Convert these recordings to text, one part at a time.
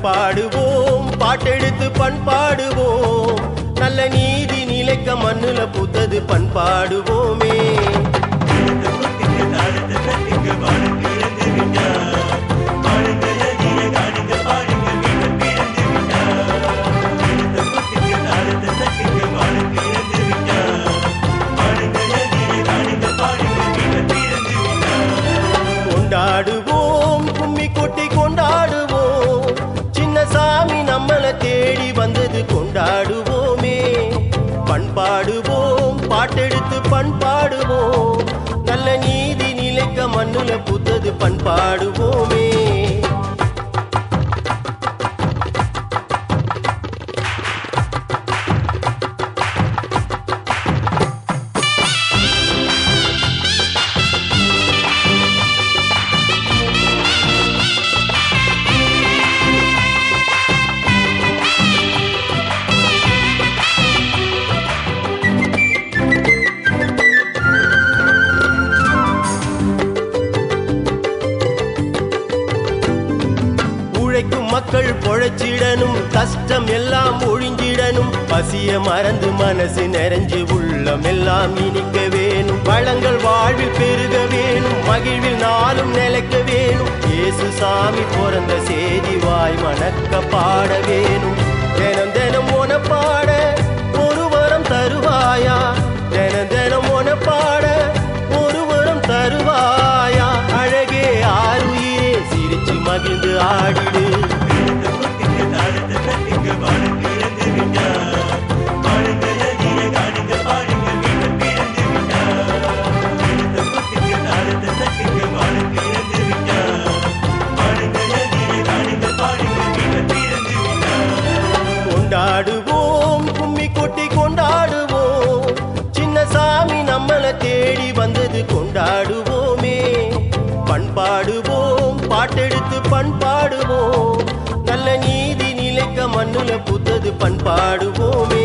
பாடுவோம் பாட்டெடுத்து பண்பாடுவோம் நல்ல நீதி நிலைக்க மண்ணுல புத்தது பண்பாடுவோமே கொண்டாடுவோம் கும்மி கொட்டி கொண்டாடுவோம் சின்ன சாமி நம்மள தேடி வந்தது கொண்டாடுவோமே பண்பாடுவோம் பாட்டெடுத்து பண்பாடுவோம் நல்ல நீதி நிலைக்க மண்ணுல புத்தது பண்பாடுவோமே உழைக்கும் மக்கள் பொழைச்சிடணும் கஷ்டம் எல்லாம் ஒழிஞ்சிடணும் பசிய மறந்து மனசு நிறைஞ்சு உள்ளம் எல்லாம் இனிக்க வேணும் வளங்கள் வாழ்வில் பெருக வேணும் மகிழ்வில் நாளும் நிலைக்க வேணும் இயேசு சாமி பிறந்த செய்தி வாய் மணக்க பாட வேணும் தினம் தினம் உன பாட ஒரு வரம் தருவாயா தினம் தினம் உன பாட ஒரு வரம் தருவாயா அழகே ஆறுயிரே சிரிச்சு மகிழ்ந்து ஆடிடு கொண்டாடுவோம் கும்மி கொட்டி கொண்டாடுவோம் சின்ன சாமி நம்மள தேடி வந்தது கொண்டாடுவோமே பண்பாடுவோம் பாட்டெடுத்து பண்பாடுவோம் நல்ல நீதி நிலைக்க மண்ணுல புத்தது பண்பாடுவோமே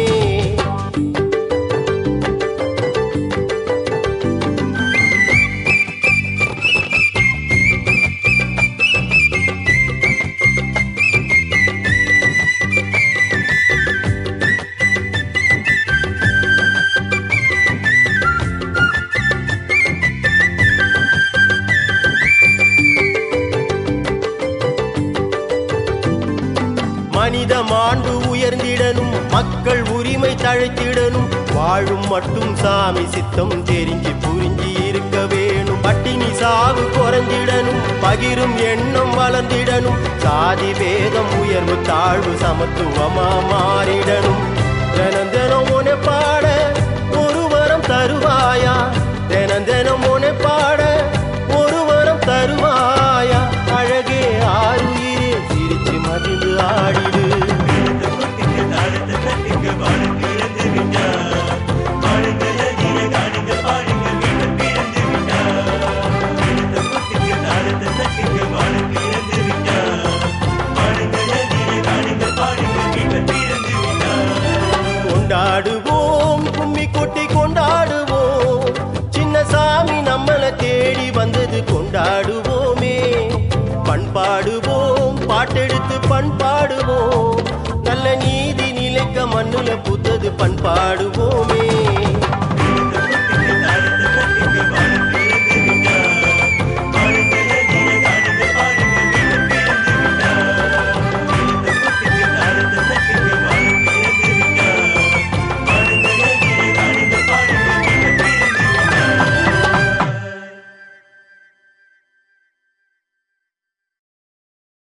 மனித மாண்பு உயர்ந்திடணும் மக்கள் உரிமை தழைத்திடணும் வாழும் மட்டும் சாமி சித்தம் தெரிஞ்சு புரிஞ்சு இருக்க வேணும் பட்டினி சாவு குறைஞ்சிடணும் பகிரும் எண்ணம் வளர்ந்திடணும் சாதி வேதம் உயர்வு தாழ்வு சமத்துவமா மாறிடணும் தினம் தினம் உன பாட ஒரு வரம் தருவாயா தினம் தினம் உன பாட ஒரு வரம் தருவாயா அழகே ஆறுயிரே சிரிச்சு மகிழ்ந்து ஆடிடு கொண்டாடுவோம் கும்மி கொட்டி கொண்டாடுவோம் சின்ன சாமி நம்மள தேடி வந்தது கொண்டாடுவோமே பண்பாடுவோம் பாட்டெடுத்து பண்பாடுவோம் நல்ல நீதி நிலைக்க மண்ணுல புத்தது பண்பாடுவோமே